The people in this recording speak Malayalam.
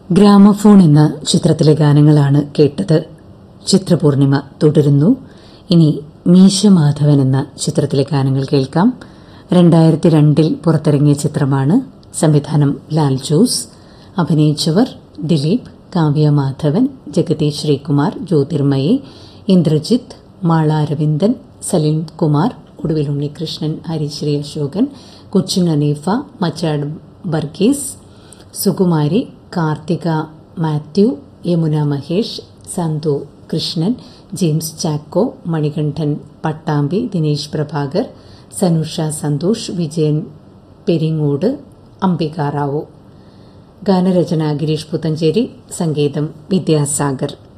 ഗ്രാമഫോൺ എന്ന ചിത്രത്തിലെ ഗാനങ്ങളാണ് കേട്ടത് ചിത്രപൂർണിമ തുടരുന്നു ഇനി മീശ മാധവൻ എന്ന ചിത്രത്തിലെ ഗാനങ്ങൾ കേൾക്കാം രണ്ടായിരത്തി രണ്ടിൽ പുറത്തിറങ്ങിയ ചിത്രമാണ് സംവിധാനം ലാൽ ജോസ് അഭിനയിച്ചവർ ദിലീപ് കാവ്യ മാധവൻ ജഗതി ശ്രീകുമാർ ജ്യോതിർമയി ഇന്ദ്രജിത്ത് മാള അരവിന്ദൻ സലീം കുമാർ ഒടുവിൽ ഉണ്ണികൃഷ്ണൻ ഹരിശ്രീ അശോകൻ കൊച്ചിൻ അനീഫ മച്ചാട് ബർഗീസ് സുകുമാരി കാർത്തിക മാത്യു യമുന മഹേഷ് സന്തു കൃഷ്ണൻ ജെയിംസ് ചാക്കോ മണികണ്ഠൻ പട്ടാമ്പി ദിനേശ് പ്രഭാകർ സനുഷ സന്തോഷ് വിജയൻ പെരിങ്ങോട് അംബിക റാവു ഗാനരചന ഗിരീഷ് പുത്തഞ്ചേരി സംഗീതം വിദ്യാസാഗർ